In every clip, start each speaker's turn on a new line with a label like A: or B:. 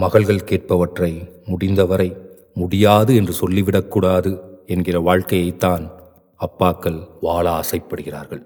A: மகள்கள் கேட்பவற்றை முடிந்தவரை முடியாது என்று சொல்லிவிடக்கூடாது என்கிற வாழ்க்கையைத்தான் அப்பாக்கள் வாழ ஆசைப்படுகிறார்கள்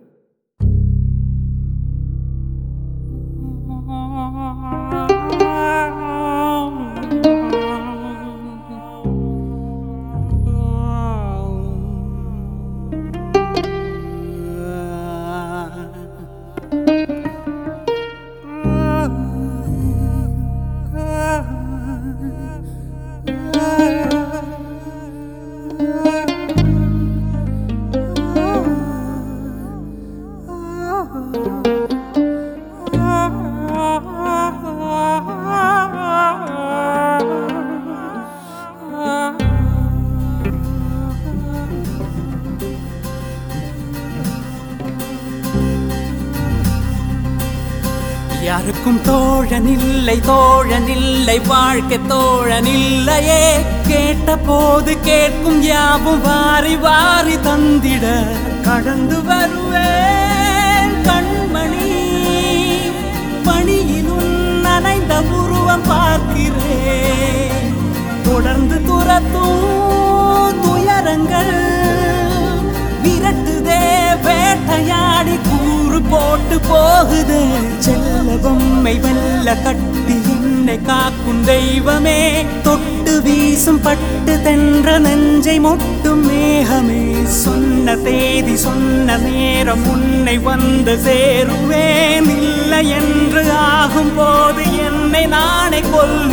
B: யாருக்கும் தோழனில்லை தோழனில்லை வாழ்க்கை தோழனில்லையே கேட்ட போது கேட்கும் யாவும் வாரி வாரி தந்திட கடந்து வருவேன் கண்மணி பணியிலும் நனைந்த உருவம் பார்க்கிறேன் தொடர்ந்து துரத்தும் துயரங்கள் விரட்டுதே வேட்டையாடி கூறு போட்டு போகுது செல்ல பொம்மை வெல்ல கட்டி என்னை காக்கும் தெய்வமே தொட்டு வீசும் பட்டு தென்ற நெஞ்சை மொட்டும் மேகமே சொன்ன தேதி சொன்ன நேரம் உன்னை வந்து சேருவேன் இல்லை என்று ஆகும் போது என்னை நானே கொல்ல